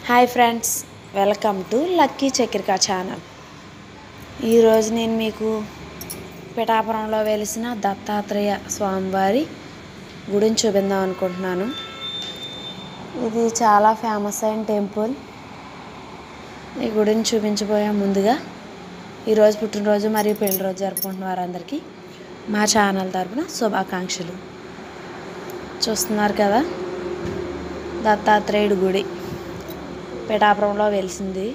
hi friends welcome to lucky Chakrika channel ఈరోజు నేను మీకు పిఠాపురంలో వెలిసిన దత్తాత్రేయ స్వామివారి గుడిని చూపిందాం అనుకుంటున్నాను ఇది చాలా ఫేమస్ అయిన టెంపుల్ ఈ గుడిని చూపించబోయే ముందుగా ఈరోజు పుట్టినరోజు మరియు పెళ్లి రోజు జరుపుకుంటున్న వారందరికీ మా ఛానల్ తరపున శుభాకాంక్షలు చూస్తున్నారు కదా దత్తాత్రేయుడు గుడి పిఠాపురంలో వెలిసింది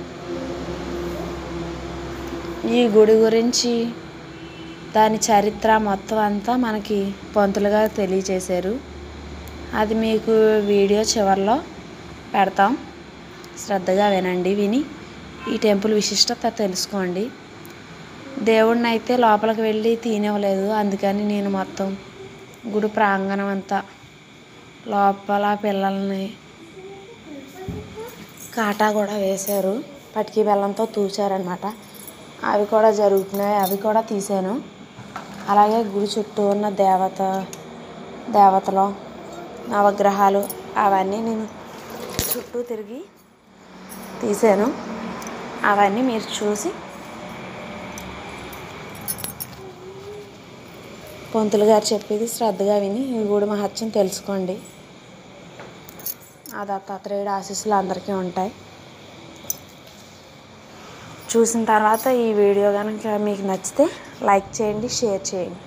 ఈ గుడి గురించి దాని చరిత్ర మొత్తం అంతా మనకి పంతులుగా తెలియచేశారు అది మీకు వీడియో చివరిలో పెడతాం శ్రద్ధగా వినండి విని ఈ టెంపుల్ విశిష్టత తెలుసుకోండి దేవుడిని అయితే లోపలికి వెళ్ళి తీనివ్వలేదు అందుకని నేను మొత్తం గుడి ప్రాంగణం అంతా లోపల పిల్లల్ని కాటా కూడా వేశారు పటికి బెల్లంతో తూచారనమాట అవి కూడా జరుగుతున్నాయి అవి కూడా తీశాను అలాగే గుడి చుట్టూ ఉన్న దేవత దేవతలు నవగ్రహాలు అవన్నీ నేను చుట్టూ తిరిగి తీశాను అవన్నీ మీరు చూసి పంతులు గారు చెప్పేది శ్రద్ధగా విని ఈ గుడి మహత్యం తెలుసుకోండి ఆ దత్తాత్రేయుడు ఆశీస్సులు అందరికీ ఉంటాయి చూసిన తర్వాత ఈ వీడియో కనుక మీకు నచ్చితే లైక్ చేయండి షేర్ చేయండి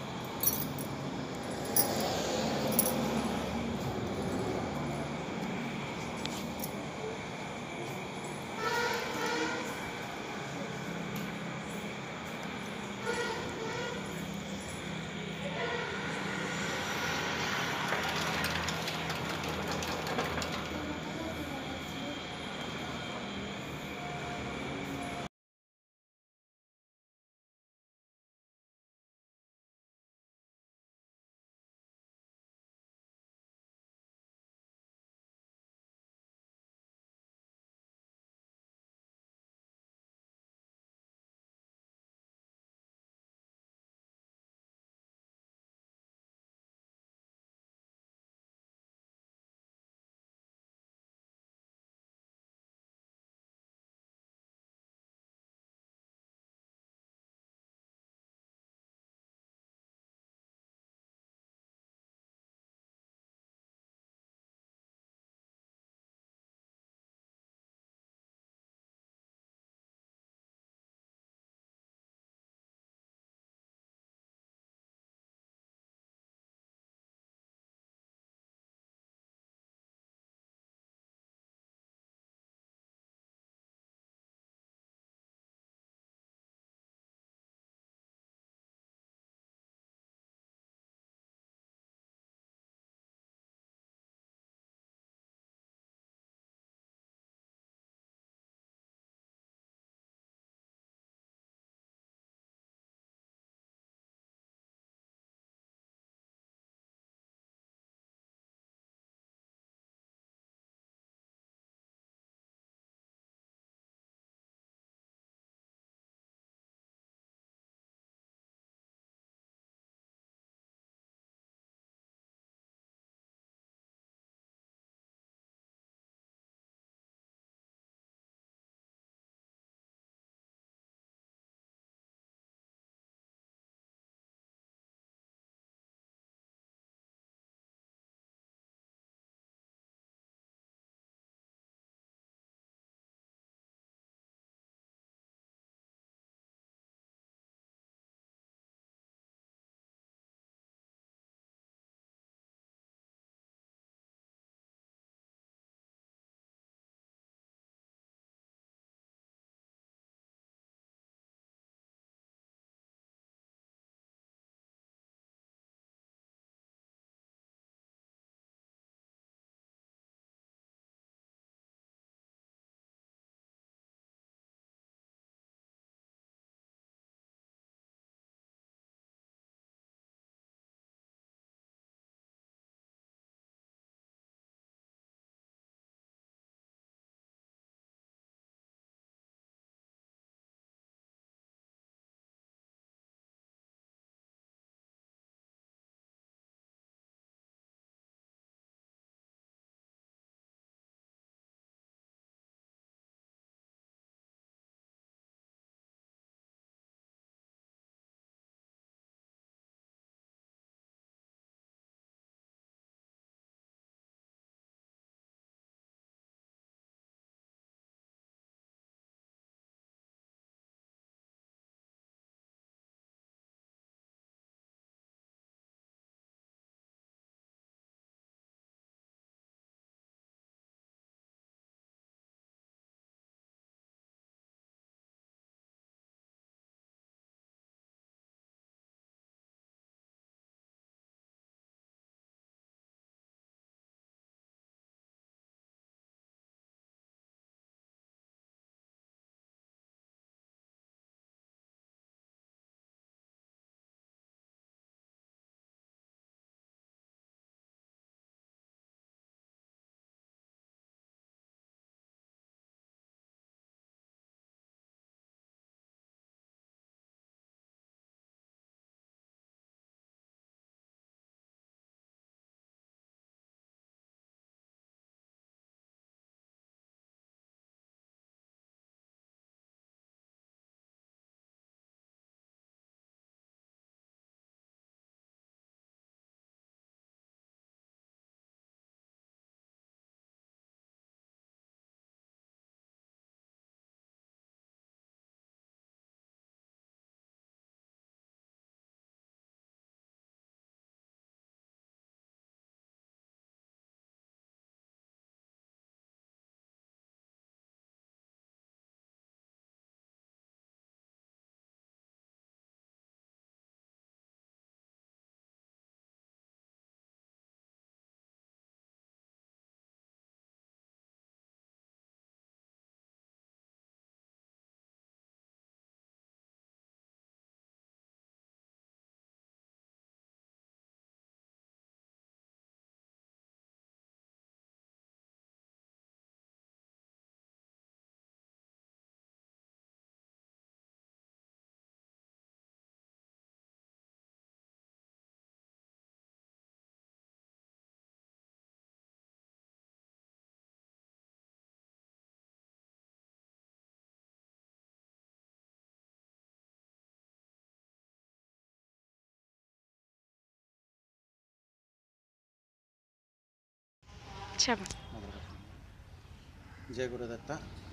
చెప్పండి జయ గురుదత్త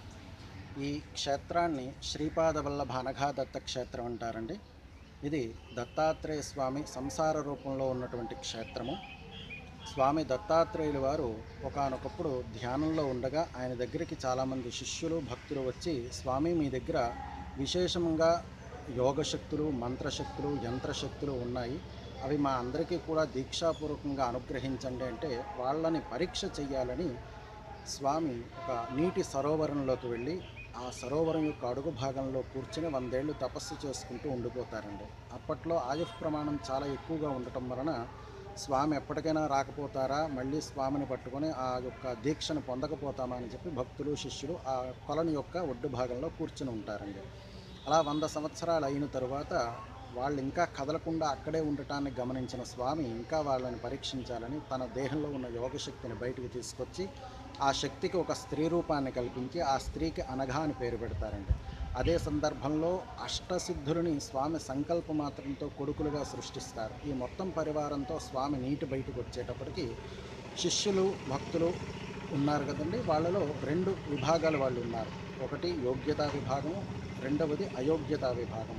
ఈ క్షేత్రాన్ని శ్రీపాద వల్లభ అనఘాదత్త క్షేత్రం అంటారండి ఇది దత్తాత్రేయ స్వామి సంసార రూపంలో ఉన్నటువంటి క్షేత్రము స్వామి దత్తాత్రేయులు వారు ఒకానొకప్పుడు ధ్యానంలో ఉండగా ఆయన దగ్గరికి చాలామంది శిష్యులు భక్తులు వచ్చి స్వామి మీ దగ్గర విశేషంగా యోగశక్తులు మంత్రశక్తులు యంత్రశక్తులు ఉన్నాయి అవి మా అందరికీ కూడా దీక్షాపూర్వకంగా అనుగ్రహించండి అంటే వాళ్ళని పరీక్ష చేయాలని స్వామి ఒక నీటి సరోవరంలోకి వెళ్ళి ఆ సరోవరం యొక్క అడుగు భాగంలో కూర్చుని వందేళ్లు తపస్సు చేసుకుంటూ ఉండిపోతారండి అప్పట్లో ఆయుష్ ప్రమాణం చాలా ఎక్కువగా ఉండటం వలన స్వామి ఎప్పటికైనా రాకపోతారా మళ్ళీ స్వామిని పట్టుకొని ఆ యొక్క దీక్షను పొందకపోతామా అని చెప్పి భక్తులు శిష్యులు ఆ కొలని యొక్క ఒడ్డు భాగంలో కూర్చుని ఉంటారండి అలా వంద సంవత్సరాలు అయిన తరువాత వాళ్ళు ఇంకా కదలకుండా అక్కడే ఉండటాన్ని గమనించిన స్వామి ఇంకా వాళ్ళని పరీక్షించాలని తన దేహంలో ఉన్న యోగశక్తిని బయటకు తీసుకొచ్చి ఆ శక్తికి ఒక స్త్రీ రూపాన్ని కల్పించి ఆ స్త్రీకి అనఘ అని పేరు పెడతారండి అదే సందర్భంలో అష్టసిద్ధులని స్వామి సంకల్ప మాత్రంతో కొడుకులుగా సృష్టిస్తారు ఈ మొత్తం పరివారంతో స్వామి నీటి బయటకు వచ్చేటప్పటికి శిష్యులు భక్తులు ఉన్నారు కదండి వాళ్ళలో రెండు విభాగాలు వాళ్ళు ఉన్నారు ఒకటి యోగ్యతా విభాగము రెండవది అయోగ్యతా విభాగము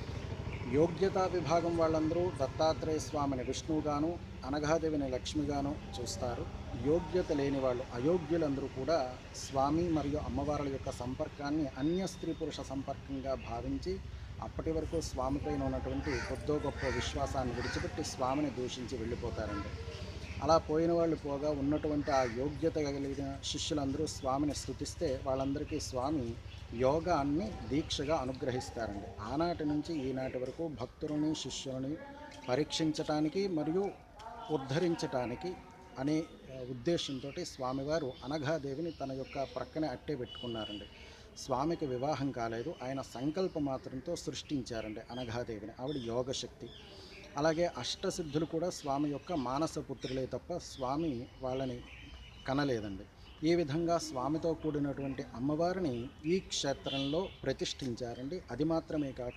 యోగ్యతా విభాగం వాళ్ళందరూ దత్తాత్రేయ స్వామిని విష్ణువుగాను అనఘాదేవిని లక్ష్మిగాను చూస్తారు యోగ్యత లేని వాళ్ళు అయోగ్యులందరూ కూడా స్వామి మరియు అమ్మవార్ల యొక్క సంపర్కాన్ని అన్య స్త్రీ పురుష సంపర్కంగా భావించి అప్పటి వరకు స్వామిపైన ఉన్నటువంటి కొద్దో గొప్ప విశ్వాసాన్ని విడిచిపెట్టి స్వామిని దూషించి వెళ్ళిపోతారండి అలా పోయిన వాళ్ళు పోగా ఉన్నటువంటి ఆ యోగ్యత కలిగిన శిష్యులందరూ స్వామిని స్థుతిస్తే వాళ్ళందరికీ స్వామి యోగాన్ని దీక్షగా అనుగ్రహిస్తారండి ఆనాటి నుంచి ఈనాటి వరకు భక్తులని శిష్యులని పరీక్షించటానికి మరియు ఉద్ధరించటానికి అనే ఆ, ఉద్దేశంతో స్వామివారు అనఘాదేవిని తన యొక్క ప్రక్కనే అట్టే పెట్టుకున్నారండి స్వామికి వివాహం కాలేదు ఆయన సంకల్ప మాత్రంతో సృష్టించారండి అనఘాదేవిని ఆవిడ యోగశక్తి అలాగే అష్టసిద్ధులు కూడా స్వామి యొక్క మానస పుత్రులే తప్ప స్వామి వాళ్ళని కనలేదండి ఈ విధంగా స్వామితో కూడినటువంటి అమ్మవారిని ఈ క్షేత్రంలో ప్రతిష్ఠించారండి అది మాత్రమే కాక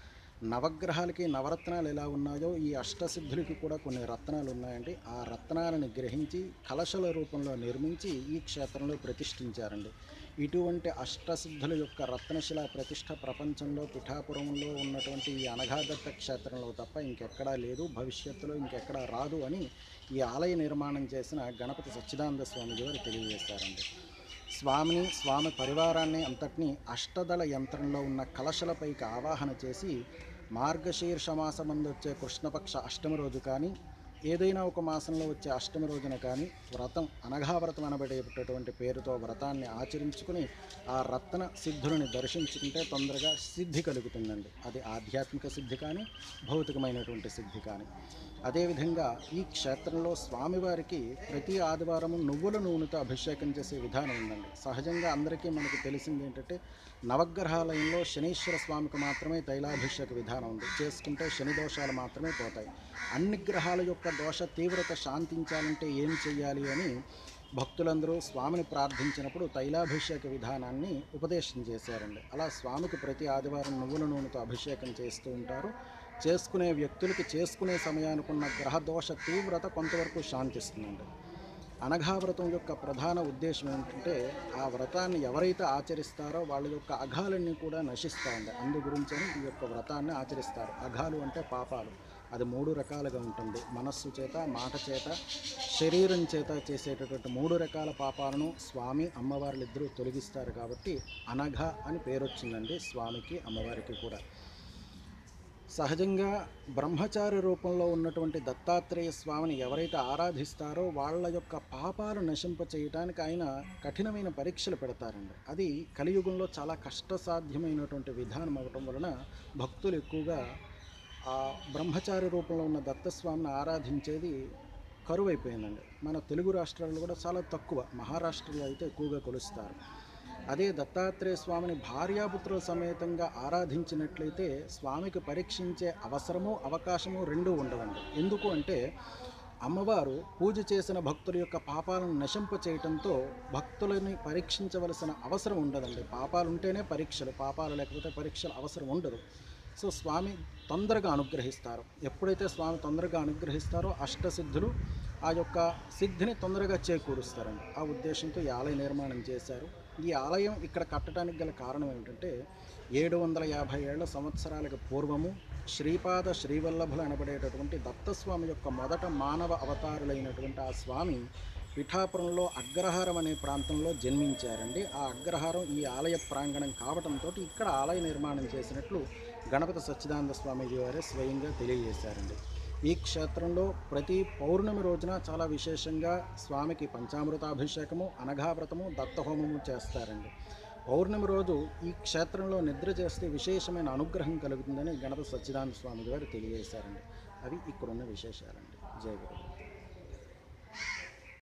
నవగ్రహాలకి నవరత్నాలు ఎలా ఉన్నాయో ఈ అష్టసిద్ధులకి కూడా కొన్ని రత్నాలు ఉన్నాయండి ఆ రత్నాలను గ్రహించి కలశల రూపంలో నిర్మించి ఈ క్షేత్రంలో ప్రతిష్ఠించారండి ఇటువంటి అష్టసిద్ధుల యొక్క రత్నశిల ప్రతిష్ట ప్రపంచంలో పిఠాపురంలో ఉన్నటువంటి ఈ అనఘాదత్త క్షేత్రంలో తప్ప ఇంకెక్కడా లేదు భవిష్యత్తులో ఇంకెక్కడా రాదు అని ఈ ఆలయ నిర్మాణం చేసిన గణపతి సచ్చిదానంద స్వామి గారు తెలియజేశారండి స్వామిని స్వామి పరివారాన్ని అంతటినీ అష్టదళ యంత్రంలో ఉన్న కలశలపైకి ఆవాహన చేసి మార్గశీర్ష మాసమందు వచ్చే కృష్ణపక్ష అష్టమి రోజు కానీ ఏదైనా ఒక మాసంలో వచ్చే అష్టమి రోజున కానీ వ్రతం అనఘావ్రతం అనబడేటటువంటి పేరుతో వ్రతాన్ని ఆచరించుకుని ఆ రత్న సిద్ధులని దర్శించుకుంటే తొందరగా సిద్ధి కలుగుతుందండి అది ఆధ్యాత్మిక సిద్ధి కానీ భౌతికమైనటువంటి సిద్ధి కానీ అదేవిధంగా ఈ క్షేత్రంలో స్వామివారికి ప్రతి ఆదివారం నువ్వుల నూనెతో అభిషేకం చేసే విధానం ఉందండి సహజంగా అందరికీ మనకు తెలిసింది ఏంటంటే నవగ్రహాలయంలో శనీశ్వర స్వామికి మాత్రమే తైలాభిషేక విధానం ఉంది చేసుకుంటే శని దోషాలు మాత్రమే పోతాయి అన్ని గ్రహాల యొక్క దోష తీవ్రత శాంతించాలంటే ఏం చేయాలి అని భక్తులందరూ స్వామిని ప్రార్థించినప్పుడు తైలాభిషేక విధానాన్ని ఉపదేశం చేశారండి అలా స్వామికి ప్రతి ఆదివారం నువ్వుల నూనెతో అభిషేకం చేస్తూ ఉంటారు చేసుకునే వ్యక్తులకి చేసుకునే సమయానికున్న గ్రహదోష తీవ్రత కొంతవరకు శాంతిస్తుందండి అనఘావ్రతం యొక్క ప్రధాన ఉద్దేశం ఏంటంటే ఆ వ్రతాన్ని ఎవరైతే ఆచరిస్తారో వాళ్ళ యొక్క అఘాలన్నీ కూడా నశిస్తాయండి అందు గురించని ఈ యొక్క వ్రతాన్ని ఆచరిస్తారు అఘాలు అంటే పాపాలు అది మూడు రకాలుగా ఉంటుంది మనస్సు చేత మాట చేత శరీరం చేత చేసేటటువంటి మూడు రకాల పాపాలను స్వామి అమ్మవార్లు ఇద్దరూ తొలగిస్తారు కాబట్టి అనఘ అని పేరు వచ్చిందండి స్వామికి అమ్మవారికి కూడా సహజంగా బ్రహ్మచారి రూపంలో ఉన్నటువంటి దత్తాత్రేయ స్వామిని ఎవరైతే ఆరాధిస్తారో వాళ్ళ యొక్క పాపాలు నశింప చేయటానికి ఆయన కఠినమైన పరీక్షలు పెడతారండి అది కలియుగంలో చాలా కష్టసాధ్యమైనటువంటి విధానం అవటం వలన భక్తులు ఎక్కువగా ఆ బ్రహ్మచారి రూపంలో ఉన్న దత్తస్వామిని ఆరాధించేది కరువైపోయిందండి మన తెలుగు రాష్ట్రాల్లో కూడా చాలా తక్కువ మహారాష్ట్రలో అయితే ఎక్కువగా కొలుస్తారు అదే దత్తాత్రేయ స్వామిని భార్యాపుత్రుల సమేతంగా ఆరాధించినట్లయితే స్వామికి పరీక్షించే అవసరము అవకాశము రెండూ ఉండవండి ఎందుకు అంటే అమ్మవారు పూజ చేసిన భక్తుల యొక్క పాపాలను నశింప చేయటంతో భక్తులని పరీక్షించవలసిన అవసరం ఉండదండి పాపాలు ఉంటేనే పరీక్షలు పాపాలు లేకపోతే పరీక్షలు అవసరం ఉండదు సో స్వామి తొందరగా అనుగ్రహిస్తారు ఎప్పుడైతే స్వామి తొందరగా అనుగ్రహిస్తారో అష్టసిద్ధులు ఆ యొక్క సిద్ధిని తొందరగా చేకూరుస్తారండి ఆ ఉద్దేశంతో ఈ ఆలయ నిర్మాణం చేశారు ఈ ఆలయం ఇక్కడ కట్టడానికి గల కారణం ఏమిటంటే ఏడు వందల యాభై ఏళ్ల సంవత్సరాలకు పూర్వము శ్రీపాద శ్రీవల్లభులు అనబడేటటువంటి దత్తస్వామి యొక్క మొదట మానవ అవతారులైనటువంటి ఆ స్వామి పిఠాపురంలో అగ్రహారం అనే ప్రాంతంలో జన్మించారండి ఆ అగ్రహారం ఈ ఆలయ ప్రాంగణం కావడంతో ఇక్కడ ఆలయ నిర్మాణం చేసినట్లు గణపతి సచ్చిదానంద స్వామీజీ వారే స్వయంగా తెలియజేశారండి ఈ క్షేత్రంలో ప్రతి పౌర్ణమి రోజున చాలా విశేషంగా స్వామికి పంచామృతాభిషేకము అనఘావ్రతము దత్తహోమము చేస్తారండి పౌర్ణమి రోజు ఈ క్షేత్రంలో నిద్ర చేస్తే విశేషమైన అనుగ్రహం కలుగుతుందని గణపతి సచ్చిదానంద స్వామి గారు తెలియజేశారండి అవి ఇక్కడున్న విశేషాలండి జయ గురు